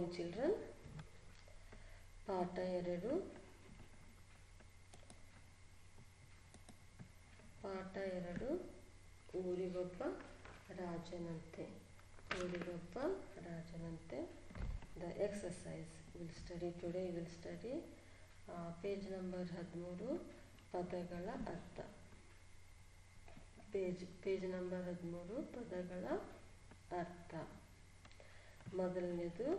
children ಪಾಠ ಎರಡು ಪಾಠ ಎರಡು ಊರಿಗೊಬ್ಬ ರಾಜನಂತೆ ಊರಿಗೊಬ್ಬ ರಾಜನಂತೆ the exercise will study today will study page number ಹದಿಮೂರು ಪದಗಳ ಅರ್ಥ ಪೇಜ್ ಪೇಜ್ ನಂಬರ್ ಹದಿಮೂರು ಪದಗಳ ಅರ್ಥ ಮೊದಲನೇದು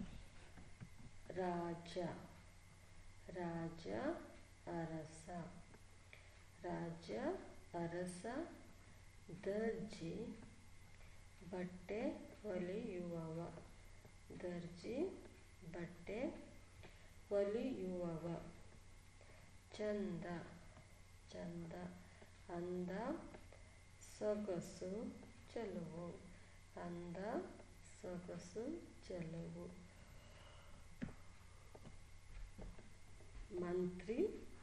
ರಾಜ ರಾಜ ಅರಸ ರಾಜ ಅರಸ ದರ್ಜಿ ಬಟ್ಟೆ ಹೊಲಿಯುವವ ದರ್ಜಿ ಬಟ್ಟೆ ಹೊಲಿಯುವವ ಚಂದ ಚಂದ ಅಂದ ಸೊಗಸು ಚೆಲುವು ಅಂದ ಸೊಗಸು ಚೆಲುವು ಮಂತ್ರಿ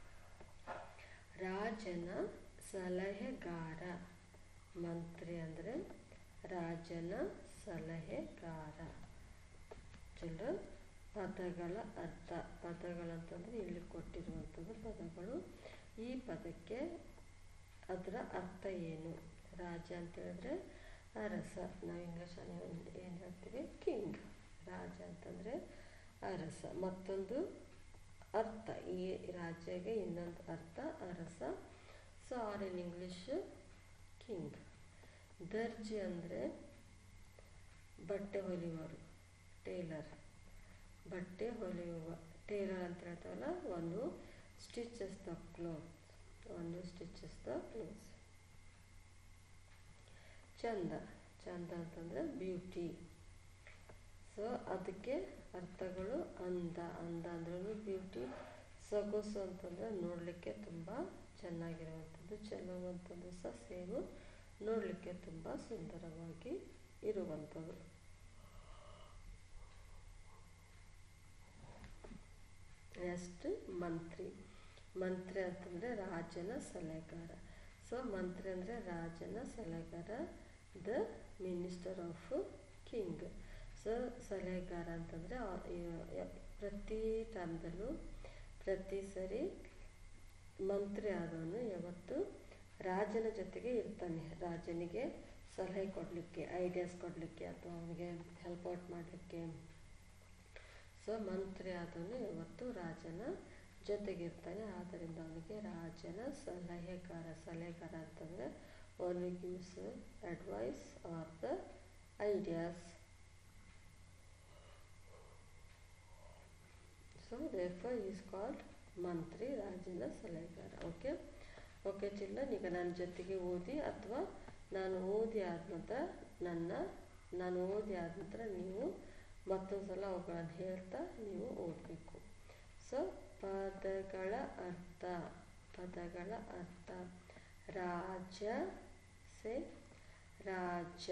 ರಾಜನ ಸಲಹೆಗಾರ ಮಂತ್ರಿ ಅಂದರೆ ರಾಜನ ಸಲಹೆಗಾರ ಚಲೋ ಪದಗಳ ಅರ್ಥ ಪದಗಳಂತಂದರೆ ಇಲ್ಲಿ ಕೊಟ್ಟಿರುವಂಥದ್ದು ಪದಗಳು ಈ ಪದಕ್ಕೆ ಅದರ ಅರ್ಥ ಏನು ರಾಜ ಅಂತ ಹೇಳಿದ್ರೆ ಅರಸ ನಾವು ಇಂಗ್ಲೀಷಲ್ಲಿ ಏನು ಹೇಳ್ತೀವಿ ಕಿಂಗ್ ರಾಜ ಅಂತಂದರೆ ಅರಸ ಮತ್ತೊಂದು ಅರ್ಥ ಈ ರಾಜ್ಯಗೆ ಇನ್ನೊಂದು ಅರ್ಥ ಅರಸ so or in English king ದರ್ಜಿ ಅಂದರೆ ಬಟ್ಟೆ ಹೊಲಿಯುವರು ಟೇಲರ್ ಬಟ್ಟೆ ಹೊಲಿಯುವ ಟೇಲರ್ ಅಂತ ಹೇಳ್ತಾವಲ್ಲ ಒಂದು ಸ್ಟಿಚಸ್ ದ ಕ್ಲೋತ್ ಒಂದು ಸ್ಟಿಚಸ್ ದ ಕ್ಲೋತ್ಸ್ ಚಂದ ಚಂದ ಅಂತಂದರೆ ಬ್ಯೂಟಿ ಸೊ ಅದಕ್ಕೆ ಅರ್ಥಗಳು ಅಂದ ಅಂದ ಅಂದ್ರೂ ಬ್ಯೂಟಿ ಸೊಗಸು ಅಂತಂದರೆ ನೋಡಲಿಕ್ಕೆ ತುಂಬ ಚೆನ್ನಾಗಿರುವಂಥದ್ದು ಚೆಲುವಂಥದ್ದು ಸಹ ಸೇರು ನೋಡಲಿಕ್ಕೆ ತುಂಬ ಸುಂದರವಾಗಿ ಇರುವಂಥದ್ದು ನೆಕ್ಸ್ಟ್ ಮಂತ್ರಿ ಮಂತ್ರಿ ಅಂತಂದರೆ ರಾಜನ ಸಲಹೆಗಾರ ಸೊ ಮಂತ್ರಿ ಅಂದರೆ ರಾಜನ ಸಲಹೆಗಾರ the minister of king so ಸಲಹೆಗಾರ ಅಂತಂದರೆ ಪ್ರತಿ ಟೈಮ್ದಲ್ಲೂ ಪ್ರತಿ ಸರಿ ಮಂತ್ರಿ ಆದವನು ಯಾವತ್ತು ರಾಜನ ಜೊತೆಗೆ ಇರ್ತಾನೆ ರಾಜನಿಗೆ ಸಲಹೆ ಕೊಡಲಿಕ್ಕೆ ಐಡಿಯಾಸ್ ಕೊಡಲಿಕ್ಕೆ ಅಥವಾ ಅವನಿಗೆ ಹೆಲ್ಪ್ ಔಟ್ ಮಾಡಲಿಕ್ಕೆ ಸೊ ಮಂತ್ರಿ ಆದವನು ಯಾವತ್ತು ರಾಜನ ಜೊತೆಗಿರ್ತಾನೆ ಆದ್ದರಿಂದ ಅವನಿಗೆ ರಾಜನ ಸಲಹೆಗಾರ ಸಲಹೆಗಾರ ಅಂತಂದರೆ one gives advice or the ideas so therefore is called ಮಂತ್ರಿ ರಾಜನ ಸಲಹೆಗಾರ ಓಕೆ ಓಕೆ ಚಿಲ್ಡ್ರನ್ ಈಗ ನನ್ನ ಜೊತೆಗೆ ಓದಿ ಅಥವಾ ನಾನು ಓದಿ ಆದ ನಂತರ ನನ್ನ ನಾನು ಓದಿ ಆದ ನಂತರ ನೀವು ಮತ್ತೊಂದು ಸಲ ಅವುಗಳನ್ನು ಹೇಳ್ತಾ ನೀವು ಓದಬೇಕು ಸೊ ಪದಗಳ ಅರ್ಥ ಪದಗಳ ಅರ್ಥ ರಾಜ ಸೆ ರಾಜ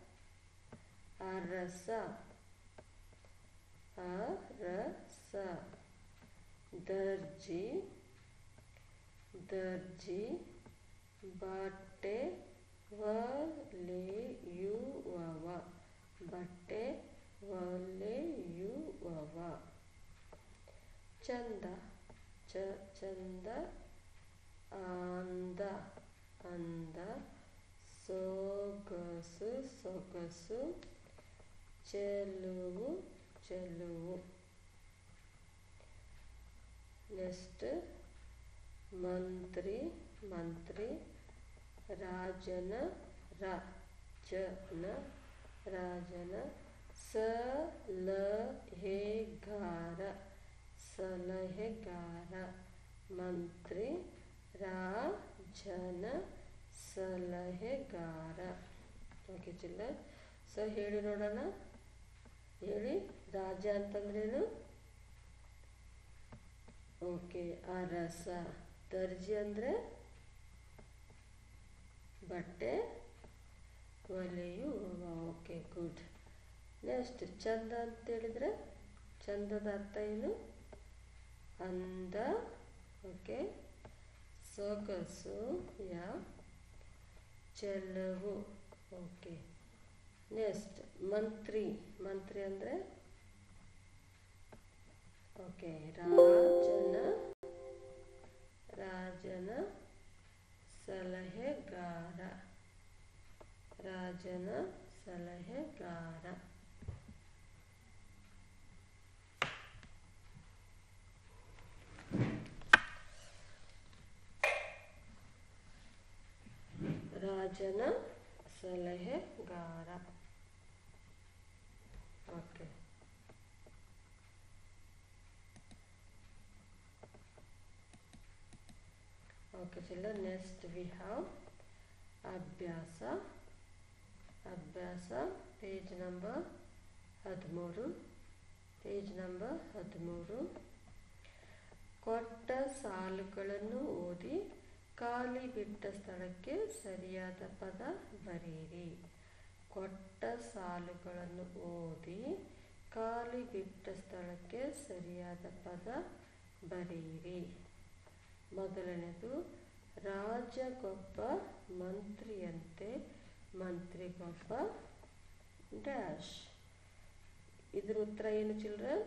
ಅರಸ ಅರಸ ದರ್ಜಿ ದರ್ಜಿ ಬಟ್ಟೆ ಹೊಲೆಯುವವ ಬಟ್ಟೆ ಹೊಲೆಯುವವ ಚಂದ ಚ ಚಂದ ಅಂದ ಅಂದ ಸೊಗಸು ಸೊಗಸು ಚೆಲುವು ಚೆಲುವು ನೆಕ್ಸ್ಟ್ ಮಂತ್ರಿ ಮಂತ್ರಿ ರಾಜನ ರಾಜನ ರಾಜನ ಸಲಹೆಗಾರ ಸಲಹೆಗಾರ ಮಂತ್ರಿ ರಾಜನ ಸಲಹೆಗಾರ ಓಕೆ ಚಿಲ್ಲ ಸೊ ಹೇಳಿ ನೋಡೋಣ ಹೇಳಿ ರಾಜ ಅಂತಂದ್ರೇನು ಓಕೆ ಅರಸ ದರ್ಜಿ ಅಂದರೆ ಬಟ್ಟೆ ಹೊಲೆಯುವ ಓಕೆ ಗುಡ್ ನೆಕ್ಸ್ಟ್ ಚಂದ ಅಂತೇಳಿದರೆ ಚಂದದ ಅರ್ಥ ಏನು ಅಂದ ಓಕೆ ಸೊಗಸು ಯಾ ಚೆಲುವು ಓಕೆ ನೆಕ್ಸ್ಟ್ ಮಂತ್ರಿ ಮಂತ್ರಿ ಅಂದರೆ ಓಕೆ ರಾಜನ ರಾಜನ ಸಲಹೆಗಾರ ರಾಜನ ಸಲಹೆಗಾರ ರಾಜನ ಸಲಹೆಗಾರ okay okay children next we have ಅಭ್ಯಾಸ ಅಭ್ಯಾಸ ಪೇಜ್ ನಂಬರ್ ಹದಿಮೂರು ಪೇಜ್ ನಂಬರ್ ಹದಿಮೂರು ಕೊಟ್ಟ ಸಾಲುಗಳನ್ನು ಓದಿ ಖಾಲಿ ಬಿಟ್ಟ ಸ್ಥಳಕ್ಕೆ ಸರಿಯಾದ ಪದ ಬರೆಯಿರಿ ಕೊಟ್ಟ ಸಾಲುಗಳನ್ನು ಓದಿ ಖಾಲಿ ಬಿಟ್ಟ ಸ್ಥಳಕ್ಕೆ ಸರಿಯಾದ ಪದ ಬರೆಯಿರಿ ಮೊದಲನೇದು ರಾಜಗೊಬ್ಬ ಮಂತ್ರಿಯಂತೆ ಮಂತ್ರಿಗೊಬ್ಬ ಡ್ಯಾಶ್ ಇದ್ರ ಉತ್ತರ ಏನು ಚಿಲ್ಡ್ರನ್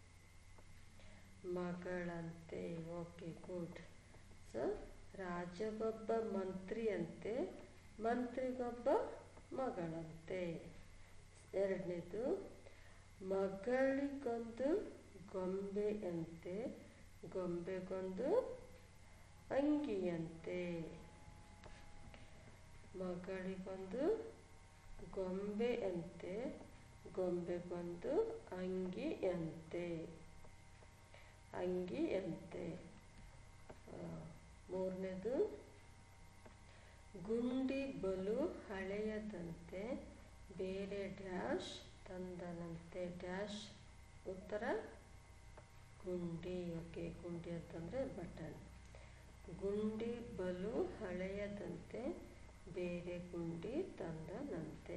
ಮಗಳಂತೆ ಓಕೆ ಗುಡ್ ಸೊ ರಾಜಗೊಬ್ಬ ಮಂತ್ರಿಯಂತೆ ಮಂತ್ರಿಗೊಬ್ಬ ಮಗಳಂತೆ ಎರಡನೇದು ಮಗಳಿಗೊಂದು ಗೊಂಬೆಯಂತೆ ಗೊಂಬೆಗೊಂದು ಅಂಗಿಯಂತೆ ಮಗಳಿಗೊಂದು ಗೊಂಬೆಯಂತೆ ಗೊಂಬೆಗೊಂದು ಅಂಗಿಯಂತೆ ಅಂಗಿಯಂತೆ ಮೂರನೇದು ಗುಂಡಿ ಬಲು ಹಳೆಯದಂತೆ ಬೇರೆ ಡ್ಯಾಶ್ ತಂದನಂತೆ ಡ್ಯಾಶ್ ಉತ್ತರ ಗುಂಡಿ ಓಕೆ ಗುಂಡಿ ಅಂತಂದರೆ ಬಟನ್ ಗುಂಡಿ ಬಲು ಹಳೆಯದಂತೆ ಬೇರೆ ಗುಂಡಿ ತಂದನಂತೆ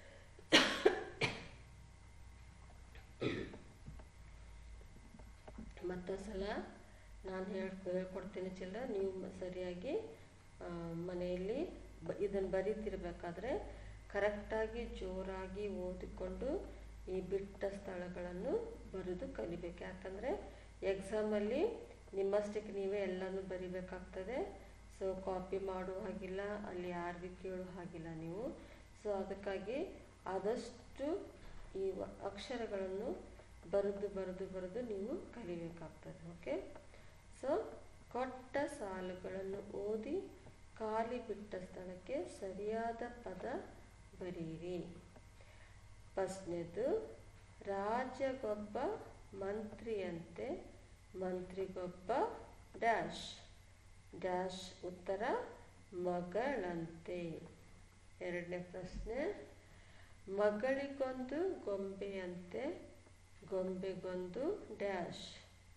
ಮತ್ತೊಂದ್ಸಲ ನಾನು ಹೇಳ್ ಹೇಳ್ಕೊಡ್ತೀನಿ ಚಿಲ್ಲ ನೀವು ಸರಿಯಾಗಿ ಮನೆಯಲ್ಲಿ ಬ ಇದನ್ನು ಬರೀತಿರ್ಬೇಕಾದ್ರೆ ಕರೆಕ್ಟಾಗಿ ಜೋರಾಗಿ ಓದಿಕೊಂಡು ಈ ಬಿಟ್ಟ ಸ್ಥಳಗಳನ್ನು ಬರೆದು ಕಲಿಬೇಕು ಯಾಕಂದರೆ ಎಕ್ಸಾಮಲ್ಲಿ ನಿಮ್ಮಷ್ಟಕ್ಕೆ ನೀವೇ ಎಲ್ಲನೂ ಬರಿಬೇಕಾಗ್ತದೆ ಸೊ ಕಾಪಿ ಮಾಡುವ ಹಾಗಿಲ್ಲ ಅಲ್ಲಿ ಯಾರಿಗೂ ಕೇಳೋ ಹಾಗಿಲ್ಲ ನೀವು ಸೊ ಅದಕ್ಕಾಗಿ ಆದಷ್ಟು ಈ ಅಕ್ಷರಗಳನ್ನು ಬರೆದು ಬರೆದು ಬರೆದು ನೀವು ಕಲಿಬೇಕಾಗ್ತದೆ ಓಕೆ ಸೊ ಕೊಟ್ಟ ಸಾಲುಗಳನ್ನು ಓದಿ ಖಾಲಿ ಬಿಟ್ಟ ಸ್ಥಳಕ್ಕೆ ಸರಿಯಾದ ಪದ ಬರೆಯಿರಿ ಫಸ್ಟ್ನೇದು ರಾಜಗೊಬ್ಬ ಮಂತ್ರಿಯಂತೆ ಮಂತ್ರಿಗೊಬ್ಬ ಡ್ಯಾಶ್ ಡ್ಯಾಶ್ ಉತ್ತರ ಮಗಳಂತೆ ಎರಡನೇ ಪ್ರಶ್ನೆ ಮಗಳಿಗೊಂದು ಗೊಂಬೆಯಂತೆ ಗೊಂಬೆಗೊಂದು ಡ್ಯಾಶ್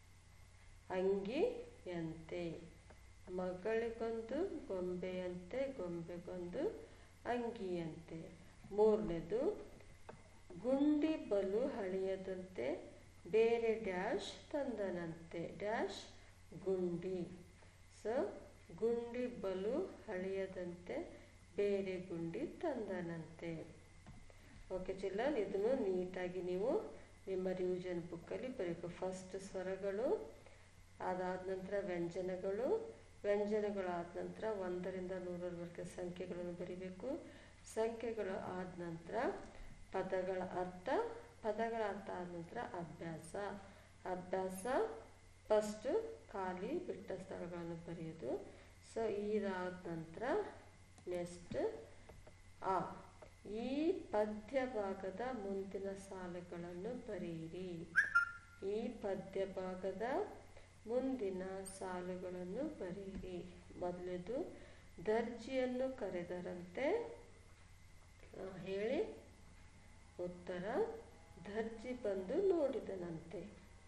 ಅಂಗಿಯಂತೆ ಮಗಳಿಗೊಂದು ಗೊಂಬೆಯಂತೆ ಗೊಂಬೆಗೊಂದು ಅಂಗಿಯಂತೆ ಮೂರನೇದು ಗುಂಡಿ ಬಲು ಹಳೆಯದಂತೆ ಬೇರೆ ಡ್ಯಾಶ್ ತಂದನಂತೆ ಡ್ಯಾಶ್ ಗುಂಡಿ ಸೊ ಗುಂಡಿ ಬಲು ಹಳೆಯದಂತೆ ಬೇರೆ ಗುಂಡಿ ತಂದನಂತೆ ಓಕೆ ಚಿಲ್ಲನ್ ಇದನ್ನು ನೀಟಾಗಿ ನೀವು ನಿಮ್ಮ ರಿವಿಷನ್ ಬುಕ್ಕಲ್ಲಿ ಬರೀಬೇಕು ಫಸ್ಟ್ ಸ್ವರಗಳು ಅದಾದ ನಂತರ ವ್ಯಂಜನಗಳು ವ್ಯಂಜನಗಳಾದ ನಂತರ ಒಂದರಿಂದ ನೂರರವರೆಗೆ ಸಂಖ್ಯೆಗಳನ್ನು ಬರೀಬೇಕು ಸಂಖ್ಯೆಗಳು ಆದ ನಂತರ ಪದಗಳ ಅರ್ಥ ಪದಗಳ ಅರ್ಥ ಆದ ನಂತರ ಅಭ್ಯಾಸ ಅಭ್ಯಾಸ ಫಸ್ಟು ಖಾಲಿ ಬಿಟ್ಟ ಸ್ಥಳಗಳನ್ನು ಬರೆಯೋದು ಸೊ ಇದಾದ ನಂತರ ನೆಕ್ಸ್ಟ್ ಆ ಈ ಪದ್ಯ ಭಾಗದ ಮುಂದಿನ ಸಾಲುಗಳನ್ನು ಬರೆಯಿರಿ ಈ ಪದ್ಯ ಭಾಗದ ಮುಂದಿನ ಸಾಲುಗಳನ್ನು ಬರೆಯಿರಿ ಮೊದಲನೇದು ದರ್ಜಿಯನ್ನು ಕರೆದರಂತೆ ಆ, ಹೇಳಿ ಉತ್ತರ ದರ್ಜಿ ಬಂದು ನೋಡಿದನಂತೆ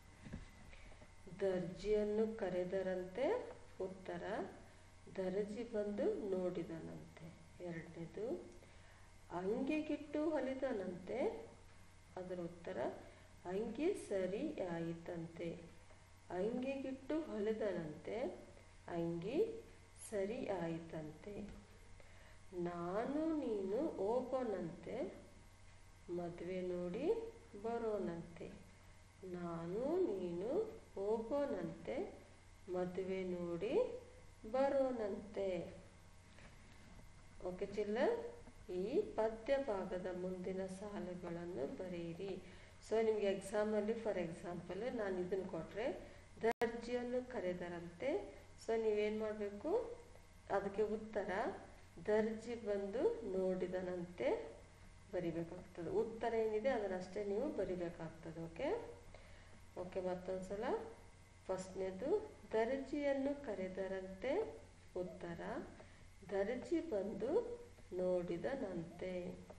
ದರ್ಜಿಯನ್ನು ಕರೆದರಂತೆ ಉತ್ತರ ದರ್ಜಿ ಬಂದು ನೋಡಿದನಂತೆ ಎರಡನೇದು ಅಂಗಿಗಿಟ್ಟು ಹೊಲಿದನಂತೆ ಅದರ ಉತ್ತರ ಅಂಗಿ ಸರಿ ಆಯಿತಂತೆ ಅಂಗಿಗಿಟ್ಟು ಹೊಲಿದನಂತೆ ಅಂಗಿ ಸರಿ ಆಯಿತಂತೆ ನಾನು ನೀನು ಹೋಗೋಣಂತೆ ಮದುವೆ ನೋಡಿ ಬರೋಣಂತೆ ನಾನು ನೀನು ಹೋಗೋನಂತೆ ಮದುವೆ ನೋಡಿ ಬರೋನಂತೆ ಓಕೆ ಚಿಲ್ಲರ್ ಈ ಪದ್ಯ ಭಾಗದ ಮುಂದಿನ ಸಾಲುಗಳನ್ನು ಬರೆಯಿರಿ ಸೊ ನಿಮಗೆ ಎಕ್ಸಾಮಲ್ಲಿ ಫಾರ್ ಎಕ್ಸಾಂಪಲ್ ನಾನು ಇದನ್ನು ಕೊಟ್ಟರೆ ದರ್ಜಿಯನ್ನು ಕರೆದರಂತೆ ಸೊ ನೀವೇನು ಮಾಡಬೇಕು ಅದಕ್ಕೆ ಉತ್ತರ ದರ್ಜಿ ಬಂದು ನೋಡಿದನಂತೆ ಬರಿಬೇಕಾಗ್ತದೆ ಉತ್ತರ ಏನಿದೆ ಅದನ್ನಷ್ಟೇ ನೀವು ಬರಿಬೇಕಾಗ್ತದೆ ಓಕೆ ಓಕೆ ಮತ್ತೊಂದು ಸಲ ಫಸ್ಟ್ನೇದು ದರ್ಜಿಯನ್ನು ಕರೆದರಂತೆ ಉತ್ತರ ದರ್ಜಿ ಬಂದು ನೋಡಿದನಂತೆ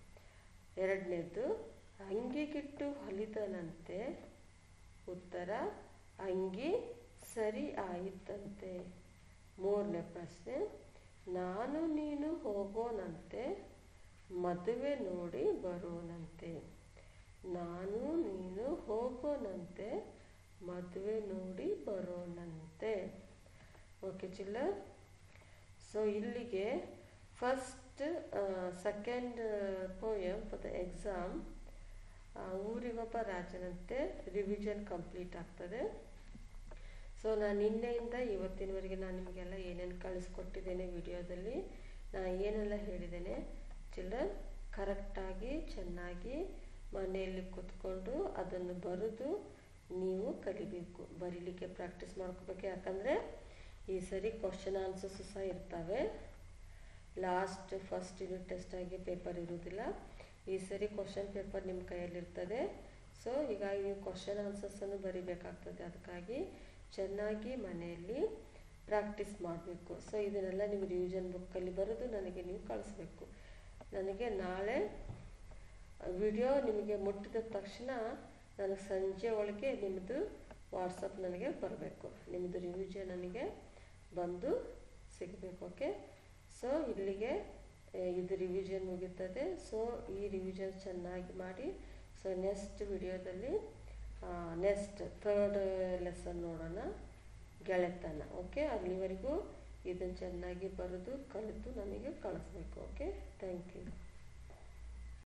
ಎರಡನೇದು ಅಂಗಿಗಿಟ್ಟು ಹೊಲಿದನಂತೆ ಉತ್ತರ ಅಂಗಿ ಸರಿ ಆಯಿತಂತೆ ಮೂರನೇ ಪ್ರಶ್ನೆ ನಾನು ನೀನು ಹೋಗೋನಂತೆ ಮದುವೆ ನೋಡಿ ಬರೋನಂತೆ ನಾನು ನೀನು ಹೋಗೋನಂತೆ ಮದುವೆ ನೋಡಿ ಬರೋಣಂತೆ ಓಕೆ ಚಿಲ್ಲರ್ ಸೊ ಇಲ್ಲಿಗೆ first second poem for the exam ಊರಿಗೊಬ್ಬ ರಾಜನಂತೆ ರಿವಿಷನ್ ಕಂಪ್ಲೀಟ್ ಆಗ್ತದೆ ಸೊ ನಾನು ನಿನ್ನೆಯಿಂದ ಇವತ್ತಿನವರೆಗೆ ನಾನು ನಿಮಗೆಲ್ಲ ಏನೇನು ಕಳಿಸ್ಕೊಟ್ಟಿದ್ದೇನೆ ವಿಡಿಯೋದಲ್ಲಿ ನಾನು ಏನೆಲ್ಲ ಹೇಳಿದ್ದೇನೆ ಚಿಲ್ಲರ್ ಕರೆಕ್ಟಾಗಿ ಚೆನ್ನಾಗಿ ಮನೆಯಲ್ಲಿ ಕೂತ್ಕೊಂಡು ಅದನ್ನು ಬರೆದು ನೀವು ಕಲಿಬೇಕು ಬರೀಲಿಕ್ಕೆ ಪ್ರಾಕ್ಟೀಸ್ ಮಾಡ್ಕೋಬೇಕು ಯಾಕಂದರೆ ಈ ಸರಿ ಕ್ವಶನ್ ಆನ್ಸರ್ಸ್ ಸಹ ಇರ್ತವೆ ಲಾಸ್ಟ್ ಫಸ್ಟ್ ಯೂನಿಟ್ ಟೆಸ್ಟ್ ಆಗಿ ಪೇಪರ್ ಇರುವುದಿಲ್ಲ ಈ ಸರಿ ಕ್ವಶನ್ ಪೇಪರ್ ನಿಮ್ಮ ಕೈಯಲ್ಲಿರ್ತದೆ ಸೊ ಹೀಗಾಗಿ ನೀವು ಕ್ವಶನ್ ಆನ್ಸರ್ಸನ್ನು ಬರಿಬೇಕಾಗ್ತದೆ ಅದಕ್ಕಾಗಿ ಚೆನ್ನಾಗಿ ಮನೆಯಲ್ಲಿ ಪ್ರಾಕ್ಟೀಸ್ ಮಾಡಬೇಕು ಸೊ ಇದನ್ನೆಲ್ಲ ನೀವು ರಿವಿಷನ್ ಬುಕ್ಕಲ್ಲಿ ಬರೆದು ನನಗೆ ನೀವು ಕಳಿಸ್ಬೇಕು ನನಗೆ ನಾಳೆ ವಿಡಿಯೋ ನಿಮಗೆ ಮುಟ್ಟಿದ ತಕ್ಷಣ ನನಗೆ ಸಂಜೆ ಒಳಗೆ ನಿಮ್ಮದು ವಾಟ್ಸಪ್ ನನಗೆ ಬರಬೇಕು ನಿಮ್ಮದು ರಿವಿಷನ್ ನನಗೆ ಬಂದು ಸಿಗಬೇಕು ಓಕೆ ಸೊ ಇಲ್ಲಿಗೆ ಇದು ರಿವಿಷನ್ ಮುಗಿತದೆ ಸೊ ಈ ರಿವಿಷನ್ ಚೆನ್ನಾಗಿ ಮಾಡಿ ಸೊ ನೆಕ್ಸ್ಟ್ ವಿಡಿಯೋದಲ್ಲಿ ನೆಕ್ಸ್ಟ್ ಥರ್ಡ್ ಲೆಸನ್ ನೋಡೋಣ ಗೆಳೆತನ ಓಕೆ ಅಲ್ಲಿವರೆಗೂ ಇದನ್ನು ಚೆನ್ನಾಗಿ ಬರೆದು ಕಲಿತು ನನಗೆ ಕಳಿಸ್ಬೇಕು ಓಕೆ ಥ್ಯಾಂಕ್ ಯು